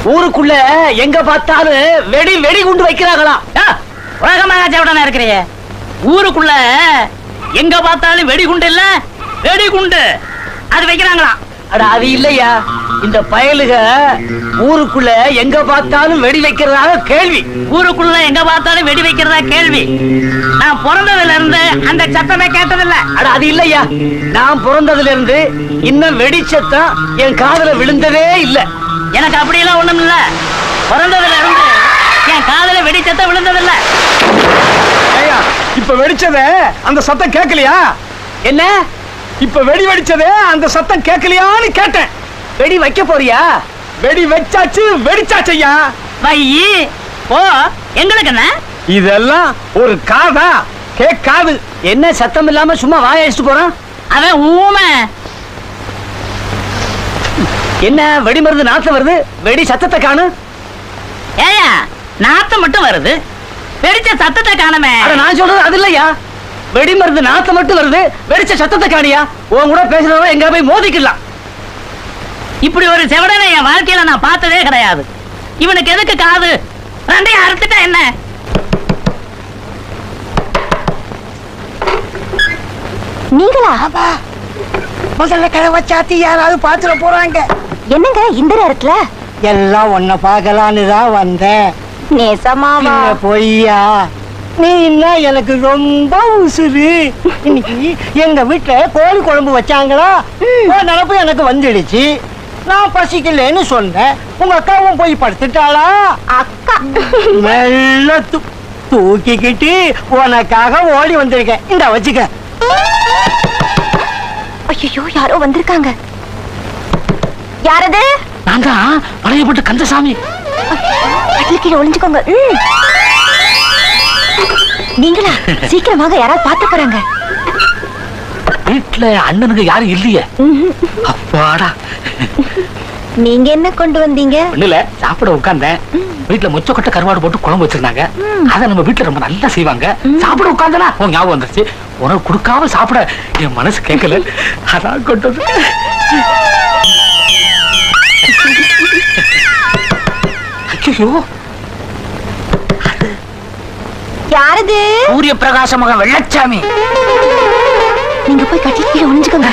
ஊருக்குள்ள எங்க பார்த்தாலும் வெடி வெடி குண்டு வைக்கிறாங்களாம் உலகமாக சேவடனா இருக்கிறிய ஊருக்குள்ள எங்க பார்த்தாலும் வெடிகுண்டு இல்ல வெடிகுண்டு அது வைக்கிறாங்களாம் அட அது இல்லையா இந்த பயலுக ஊருக்குள்ள எங்க பார்த்தாலும் வெடி வைக்கிறதாக கேள்வி ஊருக்குள்ள எங்க பார்த்தாலும் வெடி வைக்கிறதா கேள்வி நான் பிறந்ததுல இருந்து அந்த சத்தமே கேட்டதில்ல அட அது இல்லையா நான் பிறந்ததுல இருந்து இன்னும் வெடி சத்தம் என் காதுல விழுந்ததே இல்ல எனக்கு அப்படியெல்லாம் ஒண்ணும் இல்ல பிறந்ததுல இருந்து என் காதுல வெடி சத்தம் விழுந்ததில்ல ஏய்யா, இப்ப வெடிச்சதே அந்த சத்தம் கேட்கலையா என்ன இப்ப வெடி வெடிச்சதே அந்த சத்தம் கேட்கலையான்னு கேட்டேன் வெடி வைக்க போறியா வெடி வச்சாச்சு வெடிச்சாச்சையா வையி ஓ எங்களுக்கு என்ன இதெல்லாம் ஒரு காதா கேட்காது என்ன சத்தம் இல்லாம சும்மா வாய அடிச்சுட்டு போறான் அவன் ஊமை என்ன வெடி மருந்து நாத்தம் வருது வெடி சத்தத்தை காணு ஏயா நாத்தம் மட்டும் வருது வெடிச்ச சத்தத்தை காணமே அட நான் சொல்றது அது இல்லையா வெடி மருந்து நாத்தம் மட்டும் வருது வெடிச்ச சத்தத்தை காணியா உன் கூட பேசுறவங்க எங்க போய் மோதிக்கலாம் இப்படி ஒரு செவடனை என் வாழ்க்கையில நான் பார்த்ததே கிடையாது இவனுக்கு எதுக்கு காது ரெண்டையும் அறுத்துட்டா என்ன நீங்களா முதல்ல கடை வச்சாத்தி யாராவது பாத்துட போறாங்க என்னங்க இந்த நேரத்துல எல்லாம் உன்ன பார்க்கலான்னு தான் வந்தேன் நேசமாவா பின்ன பொய்யா நீ என்ன எனக்கு ரொம்ப உசுரு இன்னைக்கு எங்க வீட்டுல கோழி குழம்பு வச்சாங்களா உன் நினப்பு எனக்கு வந்துடுச்சு நான் பசிக்கலன்னு சொன்னேன் உங்க அக்காவும் போய் படுத்துட்டாளா அக்கா மெல்ல தூ- தூக்கிக்கிட்டு உனக்காக ஓடி வந்திருக்கேன் இந்த வச்சுக்க ஐயோ யாரோ வந்திருக்காங்க யாரது நான் தான் பழையப்பட்ட கந்தசாமி கட்டில கீழே ஒளிஞ்சுக்கோங்க ம். நீங்களா சீக்கிரமாக யாராவது பார்த்து போறாங்க வீட்டுல அண்ணனுக்கு யாரும் இல்லையே அப்பாடா நீங்க என்ன கொண்டு வந்தீங்க ஒண்ணுல சாப்பிட உட்கார்ந்தேன் வீட்டுல மொச்சக்கொட்டை கருவாடு போட்டு குழம்பு வச்சிருந்தாங்க அத நம்ம வீட்டுல ரொம்ப நல்லா செய்வாங்க சாப்பிட உட்கார்ந்தனா உன் ஞாபகம் வந்துருச்சு உனக்கு கொடுக்காம சாப்பிட என் மனசு கேட்கல அதான் கொண்டு வந்து ஐயோ யாரது சூரிய பிரகாச மகன் வெள்ளச்சாமி நீங்க போய் கட்டில கீழே ஒளிஞ்சுக்கோங்க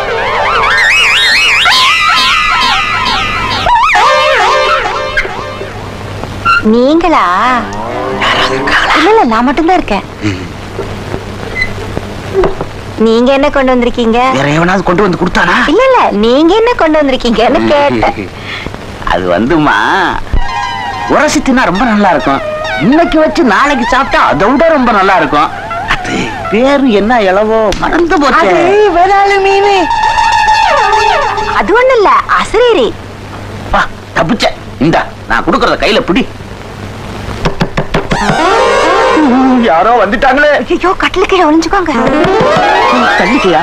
நீங்களா இல்ல இல்ல நான் மட்டும்தான் இருக்கேன் நீங்க என்ன கொண்டு வந்திருக்கீங்க வேற எவனாவது கொண்டு வந்து கொடுத்தானா இல்ல இல்ல நீங்க என்ன கொண்டு வந்திருக்கீங்கன்னு கேட்டேன் அது வந்துமா உரசி தின்னா ரொம்ப நல்லா இருக்கும் இன்னைக்கு வச்சு நாளைக்கு சாப்பிட்டா அதை விட ரொம்ப நல்லா இருக்கும் அது பேரு என்ன இளவோ மறந்து போச்சு அது விராலு மீன் அது ஒண்ணு இல்ல அசரீரி பா, தப்பிச்ச இந்தா நான் கொடுக்கறத கையில பிடி யாரோ வந்துட்டாங்களே ஐயோ கட்டில கீழே ஒளிஞ்சுக்கோங்க தள்ளிட்டியா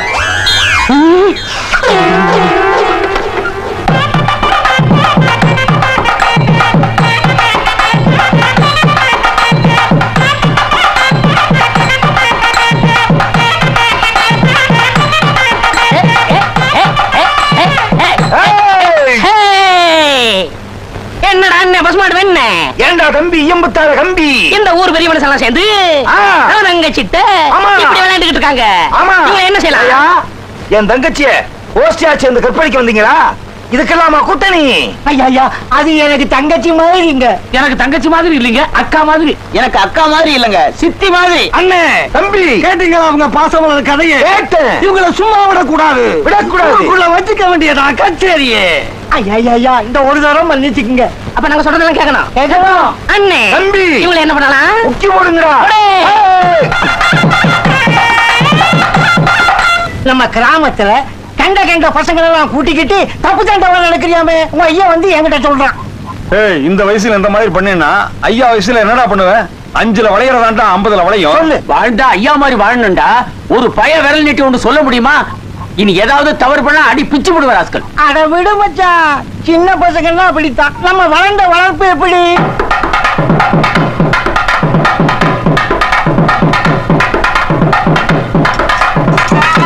என்னடா அண்ணன் பசுமாடு என்ன ஏண்டா தம்பி எம்புத்தார கம்பி இந்த ஊர் பெரிய மனுஷன் சேர்ந்து ஆ. அங்க சித்த ஆமா. இப்படி விளையாண்டுகிட்டு இருக்காங்க ஆமா இவங்க என்ன ஐயா, செய்யலாம் என் தங்கச்சிய கோஷ்டியா சேர்ந்து கற்பழிக்க வந்தீங்களா இதுக்கெல்லாமா கூட்டணி ஐயா ஐயா அது எனக்கு தங்கச்சி மாதிரிங்க எனக்கு தங்கச்சி மாதிரி இல்லைங்க அக்கா மாதிரி எனக்கு அக்கா மாதிரி இல்லைங்க சித்தி மாதிரி அண்ணே தம்பி கேட்டீங்களா அவங்க பாசமலர் கதையை கேட்டேன் இவங்கள சும்மா விடக்கூடாது விடக்கூடாது. ஊருக்குள்ள வச்சுக்க வேண்டியதா கச்சேரியே ஐயா ஐயா, ஐயா இந்த ஒரு தரம் மன்னிச்சுக்குங்க அப்ப நாங்க சொல்றதெல்லாம் கேட்கணும் கேட்கணும் அண்ணே தம்பி. இவங்களை என்ன பண்ணலாம் முக்கி போடுங்கடா போடு. ஏய். நம்ம கிராமத்துல கண்ட கண்ட பசங்களை எல்லாம் கூட்டிக்கிட்டு தப்பு தண்டவா நடக்கிறியாமே உங்க ஐயா வந்து என்கிட்ட சொல்றான் ஏய் இந்த வயசுல இந்த மாதிரி பண்ணேன்னா ஐயா வயசுல என்னடா பண்ணுவேன் அஞ்சுல வளையறதாண்டா ஐம்பதுல வளையும் சொல்லு வாழ்ந்தா ஐயா மாதிரி வாழணும்டா ஒரு பய விரல் நீட்டி ஒன்று சொல்ல முடியுமா இனி ஏதாவது தவறு பண்ணா அடி பிச்சு விடுவார் ஆஸ்கள் அட விடு மச்சான் சின்ன பசங்கன்னா அப்படித்தான் நம்ம வளர்ந்த வளர்ப்பு எப்படி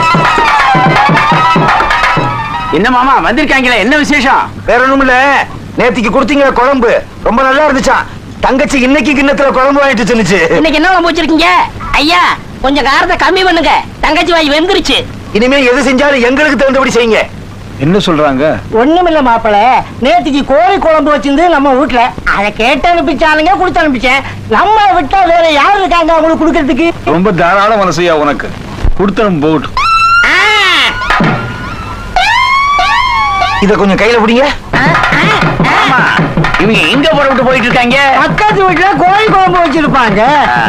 என்ன மாமா வந்திருக்காங்களே என்ன விசேஷம் வேற ஒண்ணும் இல்ல நேத்திக்கு கொடுத்தீங்க குழம்பு ரொம்ப நல்லா இருந்துச்சா தங்கச்சி இன்னைக்கு கிண்ணத்துல குழம்பு வாங்கிட்டு சொன்னுச்சு இன்னைக்கு என்ன குழம்பு வச்சிருக்கீங்க ஐயா கொஞ்சம் காரத்தை கம்மி பண்ணுங்க தங்கச்சி வாய் வெந்துருச்சு இனிமே எது செஞ்சாலும் எங்களுக்கு தகுந்தபடி செய்யுங்க என்ன சொல்றாங்க ஒண்ணுமில்ல மாப்பிள நேத்திக்கு கோழி குழம்பு வச்சிருந்து நம்ம வீட்டுல அதை கேட்டு அனுப்பிச்சானுங்க கொடுத்து அனுப்பிச்சேன் நம்ம விட்டா வேற யார் இருக்காங்க அவங்களுக்கு கொடுக்கறதுக்கு ரொம்ப தாராள மனசையா உனக்கு கொடுத்தனும் போகட்டும் இத கொஞ்சம் கையில பிடிங்க ஆமா இவங்க எங்க புறப்பட்டு போயிட்டு இருக்காங்க பக்கத்து வீட்டுல கோழி குழம்பு வச்சிருப்பாங்க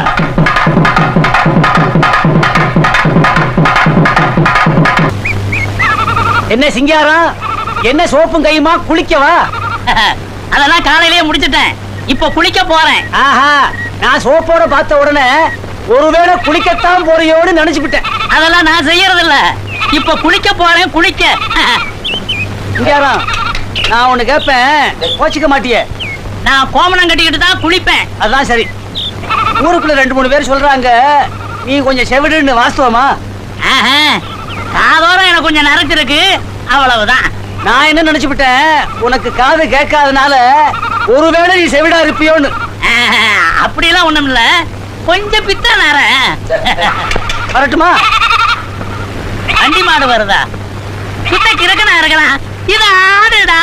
என்ன சிங்காரம் என்ன சோப்பும் கையுமா குளிக்கவா அதெல்லாம் காலையிலேயே முடிச்சிட்டேன் இப்ப குளிக்க போறேன் ஆஹா நான் சோப்போட பார்த்த உடனே ஒருவேளை குளிக்கத்தான் போறியோன்னு நினைச்சுக்கிட்டேன் அதெல்லாம் நான் செய்யறது இல்ல இப்ப குளிக்க போறேன் குளிக்க சிங்காரம் நான் ஒண்ணு கேட்பேன் கோச்சிக்க மாட்டியே நான் கோமணம் கட்டிக்கிட்டு தான் குளிப்பேன் அதான் சரி ஊருக்குள்ள ரெண்டு மூணு பேர் சொல்றாங்க நீ கொஞ்சம் செவிடுன்னு வாஸ்தவமா ஆஹா, காதோரம் எனக்கு கொஞ்சம் நரைச்சிருக்கு அவ்வளவுதான் நான் என்ன நினைச்சுக்கிட்டேன் உனக்கு காது கேட்காதனால ஒருவேளை நீ செவிடா இருப்பியோன்னு ஆஹா, அப்படிலாம் ஒண்ணும் இல்ல கொஞ்சம் பித்த நர வரட்டுமா வண்டி மாடு வருதா பித்த கிழக்கனா இருக்கலாம் இது ஆடுடா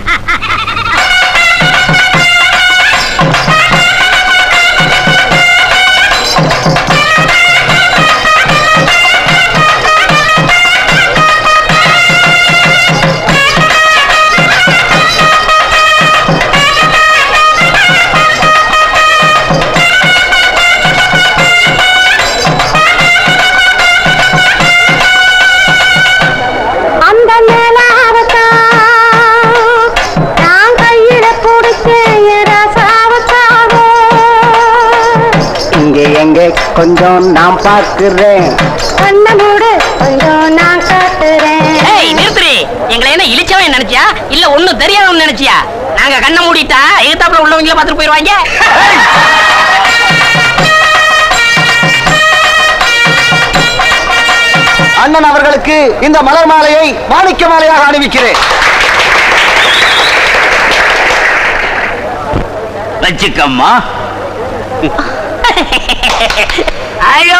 அந்த மேலாவத்தான் நான் கையில பிடிச்ச ரசாவத்தாவோ இங்க எங்க கொஞ்சம் நான் பாக்குறேன் கண்ண மூடு கொஞ்சம் நான் காட்டுறேன் ஏய் நிறுத்துறி எங்களை என்ன இழிச்சவன் நினைச்சியா இல்ல ஒண்ணும் தெரியாதவன் நினைச்சியா நாங்க கண்ணை மூடிட்டா எதிர்த்தாப்புல உள்ளவங்கள பார்த்துட்டு போயிருவாங்க அண்ணன் அவர்களுக்கு இந்த மலர் மாலையை மாணிக்க மாலையாக அணிவிக்கிறேன் வச்சுக்கம்மா ஐயோ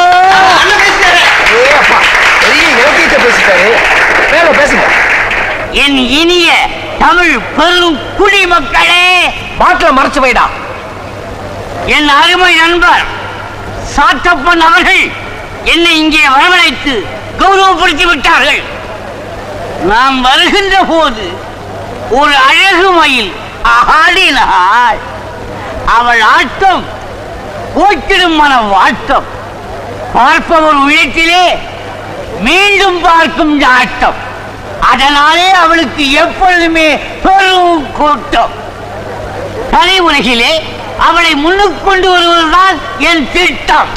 ஏப்பா பெரிய இலக்கியத்தை பேசிட்டாரு மேல பேசுங்க என் இனிய தமிழ் பெரும் குடிமக்களே பாட்டில மறைச்சு வைடா என் அருமை நண்பர் சாத்தப்பன் அவர்கள் என்னை இங்கே வரவழைத்து கௌரவப்படுத்தி விட்டார்கள் நாம் வருகின்ற போது ஒரு அழகு மயில் ஆடினாள் அவள் ஆட்டம் போக்கிடும் மன வாட்டம் பார்ப்பவர் உள்ளத்திலே மீண்டும் பார்க்கும் இந்த ஆட்டம் அதனாலே அவளுக்கு எப்பொழுதுமே பெரும் கூட்டம் கலை உலகிலே அவளை முன்னுக்கு கொண்டு வருவதுதான் என் திட்டம்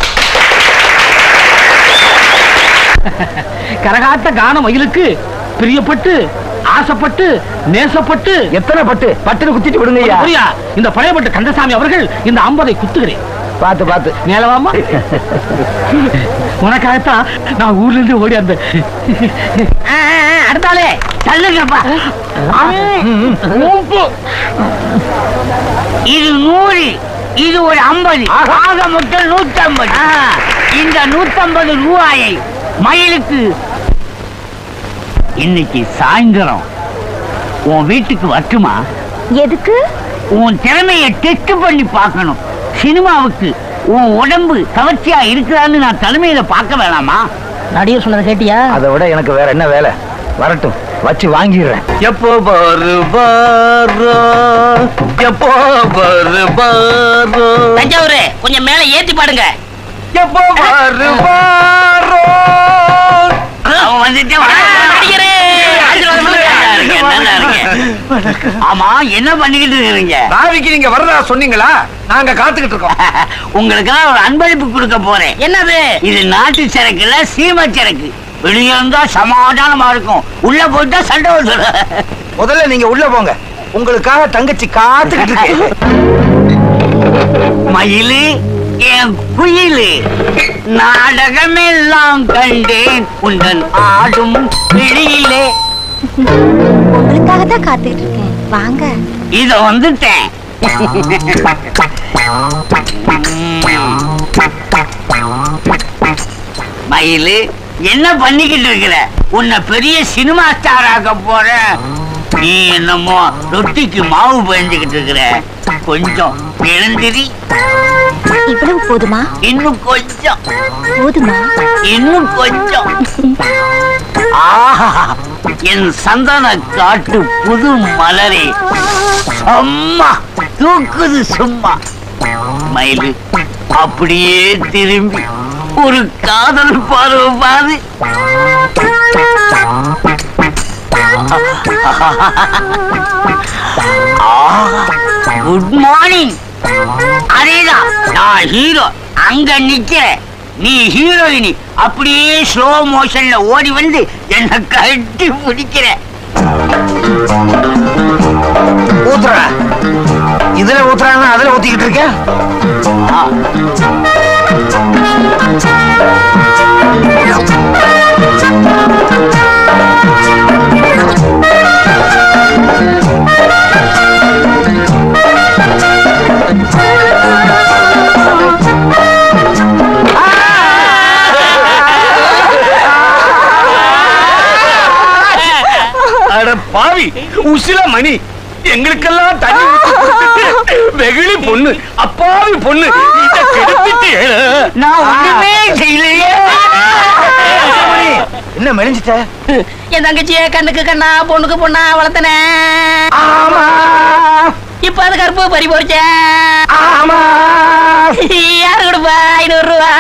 கரகாட்ட கான மயிலுக்கு பிரியப்பட்டு ஆசைப்பட்டு நேசப்பட்டு எத்தனை பட்டு பட்டுன்னு குத்திட்டு விடுங்க ஐயா புரியா இந்த பழையப்பட்ட கந்தசாமி அவர்கள் இந்த ஐம்பதை குத்துகிறேன் பாத்து பாத்து மேலவாமா உனக்காகத்தான் நான் ஊர்ல இருந்து ஓடி அந்த அடுத்தாலே தள்ளுங்கப்பா இது நூறு இது ஒரு ஐம்பது ஆக மொத்தம் நூத்தம்பது இந்த நூத்தம்பது ரூபாயை மயிலுக்கு இன்னைக்கு சாயந்தரம் உன் வீட்டுக்கு வரட்டுமா எதுக்கு உன் திறமையை டெஸ்ட் பண்ணி பார்க்கணும் சினிமாவுக்கு உன் உடம்பு கவர்ச்சியா இருக்கிறான்னு நான் தலைமையில பார்க்க வேணாமா நடிகர் சொன்னதை கேட்டியா அதை விட எனக்கு வேற என்ன வேலை வரட்டும் வச்சு வாங்கிடுறேன் எப்போ பாரு பாரோ எப்போ பாரு பாரோ தஞ்சாவூர் கொஞ்சம் மேல ஏத்தி பாடுங்க எப்போ பாரு பாரோ அவன் வந்துட்டே வரான். நடிகரே, ஆசீர்வாதம் பண்ணுங்க. நல்லா இருங்க, நல்லா இருங்க. ஆமா என்ன பண்ணிக்கிட்டு இருக்கீங்க நாளைக்கு நீங்க வரதா சொன்னீங்களா நாங்க காத்துக்கிட்டு இருக்கோம் உங்களுக்காக ஒரு அன்பளிப்பு கொடுக்க போறேன் என்னது இது நாட்டு சரக்கு இல்ல சீமை சரக்கு வெளியே இருந்தா சமாதானமா இருக்கும் உள்ள போயிட்டா சண்டை வந்துடும் முதல்ல நீங்க உள்ள போங்க உங்களுக்காக தங்கச்சி காத்துக்கிட்டு இருக்கு மயிலு என் குயிலு நாடகமெல்லாம் கண்டேன் உந்தன் ஆடும் வெளியிலே உங்களுக்காக தான் காத்துட்டு இருக்கேன் வாங்க இத வந்துட்டேன் மயிலு என்ன பண்ணிக்கிட்டு இருக்கிற உன்னை பெரிய சினிமா ஸ்டார் ஆக்க போற நீ என்னமோ ரொட்டிக்கு மாவு பயந்துகிட்டு இருக்கிற கொஞ்சம் எழுந்திரி இவ்வளவு போதுமா இன்னும் கொஞ்சம் போதுமா இன்னும் கொஞ்சம் ஆஹா என் சந்தன காட்டு புது மலரே சும்மா தூக்குது சும்மா மயிலு அப்படியே திரும்பி ஒரு காதல் பார்வை பாரு குட் மார்னிங் அதேதான் நான் ஹீரோ அங்க நிக்கிறேன் நீ ஹீரோயினி அப்படியே ஸ்லோ மோஷன்ல ஓடி வந்து என்ன கட்டி பிடிக்கிற ஊத்துற இதுல ஊத்துறாங்கன்னா அதுல ஊத்திக்கிட்டு இருக்க ஆ, அட பாவி உசில மணி எங்களுக்கெல்லாம் தண்ணி ஊத்தி கொடுத்துட்டு வெகுளி பொண்ணு அப்பாவி பொண்ணு இத கெடுத்துட்டு நான் ஒண்ணுமே செய்யலையே என்ன மெலிஞ்சிட்ட என் தங்கச்சிய கண்ணுக்கு கண்ணா பொண்ணுக்கு பொண்ணா வளர்த்தனே ஆமா இப்ப அது கருப்பு பறி போச்சேன் ஆமா யாரு கொடுப்பா ஐநூறு ரூபா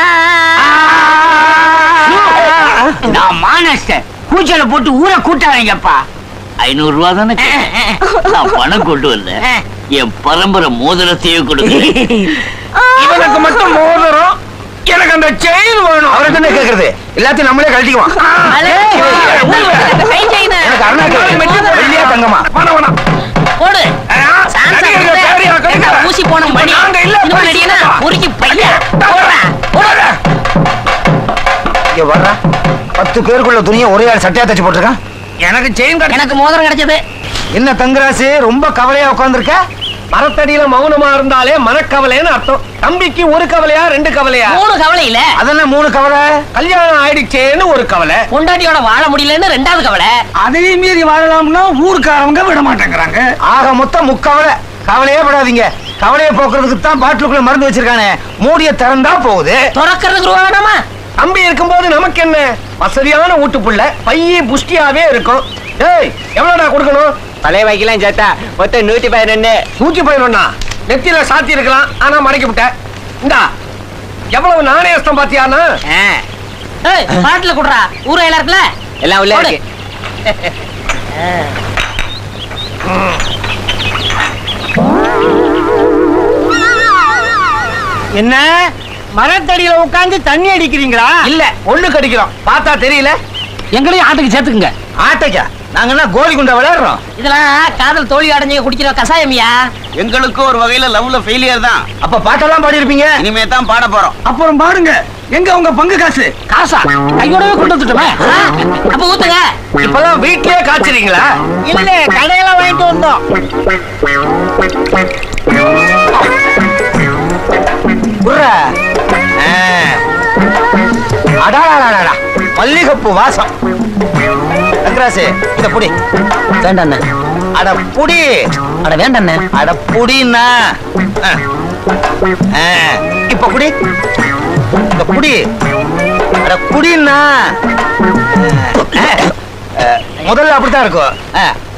நான் மானஸ்டர் கூச்சல போட்டு ஊரை கூட்டாதீங்கப்பா ஐநூறு ரூபா தானே கேட்டேன். நான் பணம் கொண்டு வந்தேன் என் பரம்பரை மோதிரத்தையே கொடுங்க இவனுக்கு மட்டும் மோதிரம் எனக்கு அந்த செயின் வேணும் அவரை தானே கேக்குறது எல்லாத்தையும் நம்மளே கழட்டிக்குவோம் அலே, கை செயினு. எனக்கு அருணாச்சலம் வெள்ளியா தங்கமா வேணாம் வேணாம் போடு சான்ஸ் கடிங்க, கொடுத்து, சரியா, கடிங்க. என்ன ஊசி போன மணி நாங்க இல்ல, இது போய் பண்ணீங்கன்னா சுத்தமா. உருக்கி பையன் போடுறா போடுறா இங்க வர்ற பத்து பேருக்குள்ள துணியை ஒரே ஆள் சட்டையா தச்சு போட்டிருக்கான் எனக்கு செயின் எனக்கு மோதிரம் கிடைச்சது என்ன தங்கராசு ரொம்ப கவலையா உட்காந்துருக்க மரத்தடியில மௌனமா இருந்தாலே மனக்கவலைன்னு அர்த்தம் தம்பிக்கு ஒரு கவலையா ரெண்டு கவலையா மூணு கவலை இல்ல அதென்ன மூணு கவலை கல்யாணம் ஆயிடுச்சேன்னு ஒரு கவலை பொண்டாட்டியோட வாழ முடியலன்னு ரெண்டாவது கவலை அதையும் மீறி வாழலாம்னா ஊருக்காரவங்க விட மாட்டேங்கிறாங்க ஆக மொத்தம் முக்கவலை கவலையே படாதீங்க கவலையை போக்குறதுக்கு தான் பாட்டிலுக்குள்ள மருந்து வச்சிருக்கானே மூடிய திறந்தா போகுது திறக்கிறதுக்கு ரூபா வேணாமா தம்பி இருக்கும்போது நமக்கு என்ன வசதியான வீட்டு புள்ள பைய புஷ்டியாவே இருக்கும் ஏய் எவ்வளவுடா கொடுக்கணும் பழைய வைக்கலாம் சேத்தா மொத்தம் நூத்தி பதினொன்னு நூத்தி பதினொன்னா நெத்தியில சாத்தி இருக்கலாம் ஆனா மடக்கி விட்டேன் இந்தா எவ்வளவு நாணயஸ்தம் பாத்தியானா ஏய் பாட்டில குடுறா ஊரா எல்லாருக்குல எல்லாம் உள்ள போடு. இருக்கு என்ன மரத்தடியில உட்கார்ந்து தண்ணி அடிக்கிறீங்களா இல்ல ஒண்ணு கடிக்கிறோம் பார்த்தா தெரியல எங்களையும் ஆட்டுக்கு சேர்த்துக்குங்க ஆட்டைக்கா நாங்க என்ன கோலி குண்டா விளையாடுறோம் இதெல்லாம் காதல் தோல்வி அடைஞ்சு குடிக்கிற கசாயமியா எங்களுக்கும் ஒரு வகையில லவ்ல ஃபெயிலியர் தான் அப்ப பாட்டெல்லாம் பாடி இருப்பீங்க இனிமே தான் பாட போறோம் அப்புறம் பாருங்க எங்க உங்க பங்கு காசு காசா கையோடவே கொண்டு வந்துட்டோமே அப்ப ஊத்துங்க இப்பதான் வீட்லயே காய்ச்சறீங்களா இல்ல கடையில வாங்கிட்டு வந்தோம் குர்ர அடாடாடாடா மல்லிகைப்பூ வாசம் தங்கராசு இத புடி வேண்டாண்ணே அட புடி அட வேண்டாண்ணே அட புடின்னா ஆ. ஆ. இப்ப குடி இந்த குடி அட குடின்னா ஆ. ஆ. முதல்ல அப்படித்தான் இருக்கும் ஆ.